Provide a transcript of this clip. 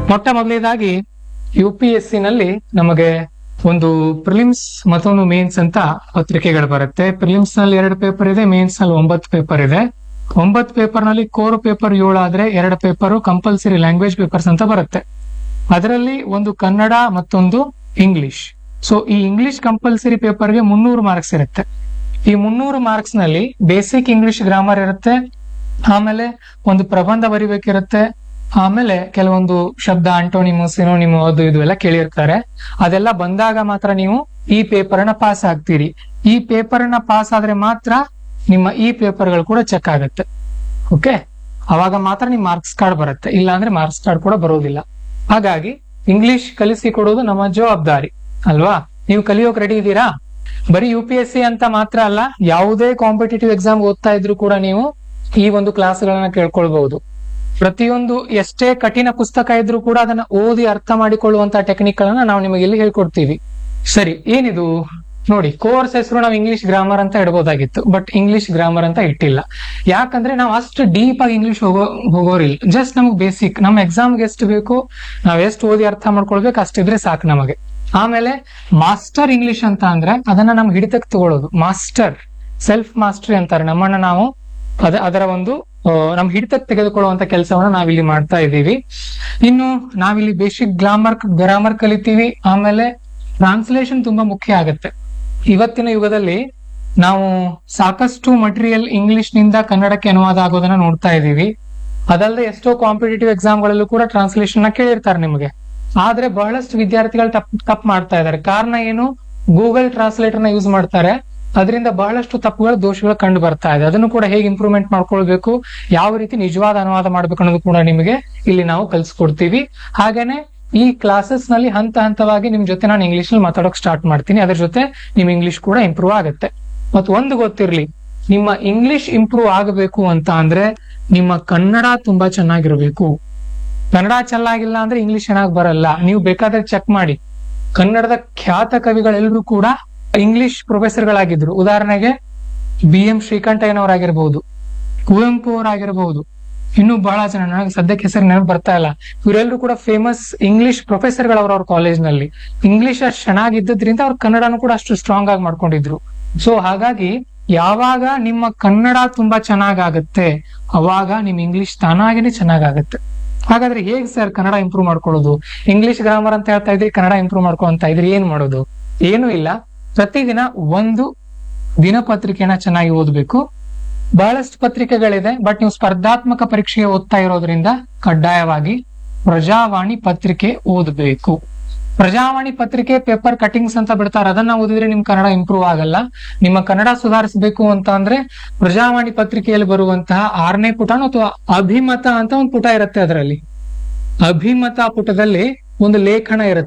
ಮೊಟ್ಟ ಮೊದಲನೇದಾಗಿ U P S C ನಲ್ಲಿ ನಮಗೆ ಒಂದು ಪ್ರಿಲಿಮ್ಸ್ ಮತ್ತೊಂದು ಮೇನ್ಸ್ ಅಂತ ಪತ್ರಿಕೆಗಳು ಬರುತ್ತೆ ಪ್ರಿಲಿಮ್ಸ್ ನಲ್ಲಿ ಎರಡು ಪೇಪರ್ ಇದೆ ಮೇನ್ಸ್ ನಲ್ಲಿ ಒಂಬತ್ತು ಪೇಪರ್ ಇದೆ ಒಂಬತ್ತು ಪೇಪರ್ ನಲ್ಲಿ ಕೋರ್ ಪೇಪರ್ ಏಳು ಆದ್ರೆ ಎರಡು ಪೇಪರ್ ಕಂಪಲ್ಸರಿ ಲ್ಯಾಂಗ್ವೇಜ್ ಪೇಪರ್ಸ್ ಅಂತ ಬರುತ್ತೆ ಅದರಲ್ಲಿ ಒಂದು ಕನ್ನಡ ಮತ್ತೊಂದು ಇಂಗ್ಲಿಷ್ ಸೊ ಈ ಇಂಗ್ಲಿಷ್ ಕಂಪಲ್ಸರಿ ಪೇಪರ್ಗೆ ಮುನ್ನೂರು ಮಾರ್ಕ್ಸ್ ಇರುತ್ತೆ ಈ ಮುನ್ನೂರು ಮಾರ್ಕ್ಸ್ ನಲ್ಲಿ ಬೇಸಿಕ್ ಇಂಗ್ಲಿಷ್ ಗ್ರಾಮರ್ ಇರುತ್ತೆ ಆಮೇಲೆ ಒಂದು ಪ್ರಬಂಧ ಬರಿಬೇಕಿರುತ್ತೆ ಆಮೇಲೆ ಕೆಲವೊಂದು ಶಬ್ದ ಅಂಟೋನಿಮು ಸಿನೋನಿಮು ಅದು ಇದು ಎಲ್ಲ ಕೇಳಿರ್ತಾರೆ ಅದೆಲ್ಲ ಬಂದಾಗ ಮಾತ್ರ ನೀವು ಈ ಪೇಪರ್ ನ ಪಾಸ್ ಆಗ್ತೀರಿ ಈ ಪೇಪರ್ ನ ಪಾಸ್ ಆದ್ರೆ ಮಾತ್ರ ನಿಮ್ಮ ಈ ಪೇಪರ್ಗಳು ಕೂಡ ಚೆಕ್ ಆಗುತ್ತೆ ಓಕೆ ಅವಾಗ ಮಾತ್ರ ನಿಮ್ ಮಾರ್ಕ್ಸ್ ಕಾರ್ಡ್ ಬರುತ್ತೆ ಇಲ್ಲ ಅಂದ್ರೆ ಮಾರ್ಕ್ಸ್ ಕಾರ್ಡ್ ಕೂಡ ಬರೋದಿಲ್ಲ ಹಾಗಾಗಿ ಇಂಗ್ಲಿಷ್ ಕಲಿಸಿ ಕೊಡೋದು ನಮ್ಮ ಜವಾಬ್ದಾರಿ ಅಲ್ವಾ ನೀವು ಕಲಿಯೋಕ್ ರೆಡಿ ಇದ್ದೀರಾ ಬರೀ ಯು ಪಿ ಎಸ್ ಸಿ ಅಂತ ಮಾತ್ರ ಅಲ್ಲ ಯಾವುದೇ ಕಾಂಪಿಟೇಟಿವ್ ಎಕ್ಸಾಮ್ ಓದ್ತಾ ಇದ್ರು ಕೂಡ ನೀವು ಈ ಒಂದು ಕ್ಲಾಸ್ಗಳನ್ನ ಕೇಳ್ಕೊಳ್ಬಹುದು ಪ್ರತಿಯೊಂದು ಎಷ್ಟೇ ಕಠಿಣ ಪುಸ್ತಕ ಇದ್ರೂ ಕೂಡ ಅದನ್ನ ಓದಿ ಅರ್ಥ ಮಾಡಿಕೊಳ್ಳುವಂತ ಟೆಕ್ನಿಕ್ ಗಳನ್ನ ನಾವು ನಿಮಗೆ ಇಲ್ಲಿ ಹೇಳ್ಕೊಡ್ತೀವಿ ಸರಿ ಏನಿದು ನೋಡಿ ಕೋರ್ಸ್ ಹೆಸರು ನಾವು ಇಂಗ್ಲಿಷ್ ಗ್ರಾಮರ್ ಅಂತ ಇಡಬಹುದಾಗಿತ್ತು ಬಟ್ ಇಂಗ್ಲಿಷ್ ಗ್ರಾಮರ್ ಅಂತ ಇಟ್ಟಿಲ್ಲ ಯಾಕಂದ್ರೆ ನಾವು ಅಷ್ಟು ಡೀಪ್ ಆಗಿ ಇಂಗ್ಲಿಷ್ ಹೋಗೋ ಹೋಗೋರಿಲ್ಲ ಜಸ್ಟ್ ನಮ್ಗೆ ಬೇಸಿಕ್ ನಮ್ಮ ಎಕ್ಸಾಮ್ಗೆ ಎಷ್ಟು ಬೇಕು ನಾವ್ ಎಷ್ಟು ಓದಿ ಅರ್ಥ ಮಾಡ್ಕೊಳ್ಬೇಕು ಅಷ್ಟಿದ್ರೆ ಸಾಕು ನಮಗೆ ಆಮೇಲೆ ಮಾಸ್ಟರ್ ಇಂಗ್ಲಿಷ್ ಅಂತ ಅಂದ್ರೆ ಅದನ್ನ ನಮ್ ಹಿಡಿತಕ್ಕೆ ತಗೊಳ್ಳೋದು ಮಾಸ್ಟರ್ ಸೆಲ್ಫ್ ಮಾಸ್ಟರಿ ಅಂತಾರೆ ನಮ್ಮನ್ನ ನಾವು ಅದ ಅದರ ಒಂದು ಆ, ನಮ್ ಹಿಡಿತಕ್ಕೆ ತೆಗೆದುಕೊಳ್ಳುವಂತ ಕೆಲಸವನ್ನ ನಾವಿಲ್ಲಿ ಮಾಡ್ತಾ ಇದ್ದೀವಿ ಇನ್ನು ನಾವಿಲ್ಲಿ ಬೇಸಿಕ್ ಗ್ರಾಮರ್ ಗ್ರಾಮರ್ ಕಲಿತೀವಿ ಆಮೇಲೆ ಟ್ರಾನ್ಸ್ಲೇಷನ್ ತುಂಬಾ ಮುಖ್ಯ ಆಗುತ್ತೆ ಇವತ್ತಿನ ಯುಗದಲ್ಲಿ ನಾವು ಸಾಕಷ್ಟು ಮಟೀರಿಯಲ್ ಇಂಗ್ಲಿಷ್ ನಿಂದ ಕನ್ನಡಕ್ಕೆ ಅನುವಾದ ಆಗೋದನ್ನ ನೋಡ್ತಾ ಇದ್ದೀವಿ ಅದಲ್ಲದೆ ಎಷ್ಟೋ ಕಾಂಪಿಟೇಟಿವ್ ಎಕ್ಸಾಮ್ಗಳಲ್ಲೂ ಕೂಡ ಟ್ರಾನ್ಸ್ಲೇಷನ್ ನ ಕೇಳಿರ್ತಾರೆ ನಿಮಗೆ ಆದ್ರೆ ಬಹಳಷ್ಟು ವಿದ್ಯಾರ್ಥಿಗಳು ತಪ್ಪು ತಪ್ಪು ಮಾಡ್ತಾ ಇದ್ದಾರೆ ಕಾರಣ ಏನು ಗೂಗಲ್ ಟ್ರಾನ್ಸ್ಲೇಟರ್ ನ ಯೂಸ್ ಮಾಡ್ತಾರೆ ಅದರಿಂದ ಬಹಳಷ್ಟು ತಪ್ಪುಗಳು ದೋಷಗಳು ಕಂಡು ಬರ್ತಾ ಇದೆ ಅದನ್ನು ಕೂಡ ಹೇಗೆ ಇಂಪ್ರೂವ್ಮೆಂಟ್ ಮಾಡ್ಕೊಳ್ಬೇಕು ಯಾವ ರೀತಿ ನಿಜವಾದ ಅನುವಾದ ಮಾಡ್ಬೇಕು ಅನ್ನೋದು ಕೂಡ ನಿಮಗೆ ಇಲ್ಲಿ ನಾವು ಕಲ್ಸ್ಕೊಡ್ತೀವಿ ಹಾಗೇನೆ ಈ ಕ್ಲಾಸಸ್ ನಲ್ಲಿ ಹಂತ ಹಂತವಾಗಿ ನಿಮ್ ಜೊತೆ ನಾನು ಇಂಗ್ಲಿಷ್ ನಲ್ಲಿ ಮಾತಾಡೋಕ್ ಸ್ಟಾರ್ಟ್ ಮಾಡ್ತೀನಿ ಅದ್ರ ಜೊತೆ ನಿಮ್ ಇಂಗ್ಲಿಷ್ ಕೂಡ ಇಂಪ್ರೂವ್ ಆಗುತ್ತೆ ಮತ್ ಒಂದು ಗೊತ್ತಿರ್ಲಿ ನಿಮ್ಮ ಇಂಗ್ಲಿಷ್ ಇಂಪ್ರೂವ್ ಆಗಬೇಕು ಅಂತ ಅಂದ್ರೆ ನಿಮ್ಮ ಕನ್ನಡ ತುಂಬಾ ಚೆನ್ನಾಗಿರ್ಬೇಕು ಕನ್ನಡ ಚೆನ್ನಾಗಿಲ್ಲ ಅಂದ್ರೆ ಇಂಗ್ಲಿಷ್ ಚೆನ್ನಾಗಿ ಬರಲ್ಲ ನೀವು ಬೇಕಾದ್ರೆ ಚೆಕ್ ಮಾಡಿ ಕನ್ನಡದ ಖ್ಯಾತ ಕವಿಗಳೆಲ್ಲರೂ ಕೂಡ ಇಂಗ್ಲಿಷ್ ಪ್ರೊಫೆಸರ್ಗಳಾಗಿದ್ರು ಉದಾಹರಣೆಗೆ ಬಿ ಎಂ ಶ್ರೀಕಂಠಯ್ಯನವರಾಗಿರ್ಬಹುದು ಕುವೆಂಪು ಅವರಾಗಿರ್ಬಹುದು ಇನ್ನು ಬಹಳ ಜನ ನನಗೆ ಸದ್ಯಕ್ಕೆ ಹೆಸರು ನೆನಪು ಬರ್ತಾ ಇಲ್ಲ ಇವರೆಲ್ಲರೂ ಕೂಡ ಫೇಮಸ್ ಇಂಗ್ಲಿಷ್ ಪ್ರೊಫೆಸರ್ಗಳವ್ರ ಅವ್ರ ಕಾಲೇಜ್ ನಲ್ಲಿ ಇಂಗ್ಲಿಷ್ ಅಷ್ಟು ಚೆನ್ನಾಗಿದ್ದರಿಂದ ಅವ್ರ ಕನ್ನಡನು ಕೂಡ ಅಷ್ಟು ಸ್ಟ್ರಾಂಗ್ ಆಗಿ ಮಾಡ್ಕೊಂಡಿದ್ರು ಸೊ ಹಾಗಾಗಿ ಯಾವಾಗ ನಿಮ್ಮ ಕನ್ನಡ ತುಂಬಾ ಚೆನ್ನಾಗಾಗತ್ತೆ ಅವಾಗ ನಿಮ್ ಇಂಗ್ಲಿಷ್ ತಾನಾಗೇನೆ ಚೆನ್ನಾಗಾಗತ್ತೆ ಹಾಗಾದ್ರೆ ಹೇಗ್ ಸರ್ ಕನ್ನಡ ಇಂಪ್ರೂವ್ ಮಾಡ್ಕೊಳ್ಳೋದು ಇಂಗ್ಲಿಷ್ ಗ್ರಾಮರ್ ಅಂತ ಹೇಳ್ತಾ ಇದ್ರಿ ಕನ್ನಡ ಇಂಪ್ರೂವ್ ಮಾಡ್ಕೊಂತ ಇದ್ರಿ ಏನ್ ಮಾಡೋದು ಏನು ಇಲ್ಲ ಪ್ರತಿದಿನ ಒಂದು ದಿನಪತ್ರಿಕೆನ ಚೆನ್ನಾಗಿ ಓದ್ಬೇಕು ಬಹಳಷ್ಟು ಪತ್ರಿಕೆಗಳಿದೆ ಬಟ್ ನೀವು ಸ್ಪರ್ಧಾತ್ಮಕ ಪರೀಕ್ಷೆಗೆ ಓದ್ತಾ ಇರೋದ್ರಿಂದ ಕಡ್ಡಾಯವಾಗಿ ಪ್ರಜಾವಾಣಿ ಪತ್ರಿಕೆ ಓದಬೇಕು ಪ್ರಜಾವಾಣಿ ಪತ್ರಿಕೆ ಪೇಪರ್ ಕಟಿಂಗ್ಸ್ ಅಂತ ಬಿಡ್ತಾರೆ ಅದನ್ನ ಓದಿದ್ರೆ ನಿಮ್ ಕನ್ನಡ ಇಂಪ್ರೂವ್ ಆಗಲ್ಲ ನಿಮ್ಮ ಕನ್ನಡ ಸುಧಾರಿಸಬೇಕು ಅಂತ ಅಂದ್ರೆ ಪ್ರಜಾವಾಣಿ ಪತ್ರಿಕೆಯಲ್ಲಿ ಬರುವಂತಹ ಆರನೇ ಪುಟ ಅಥವಾ ಅಭಿಮತ ಅಂತ ಒಂದು ಪುಟ ಇರುತ್ತೆ ಅದರಲ್ಲಿ ಅಭಿಮತ ಪುಟದಲ್ಲಿ ಒಂದು ಲೇಖನ ಇರುತ್ತೆ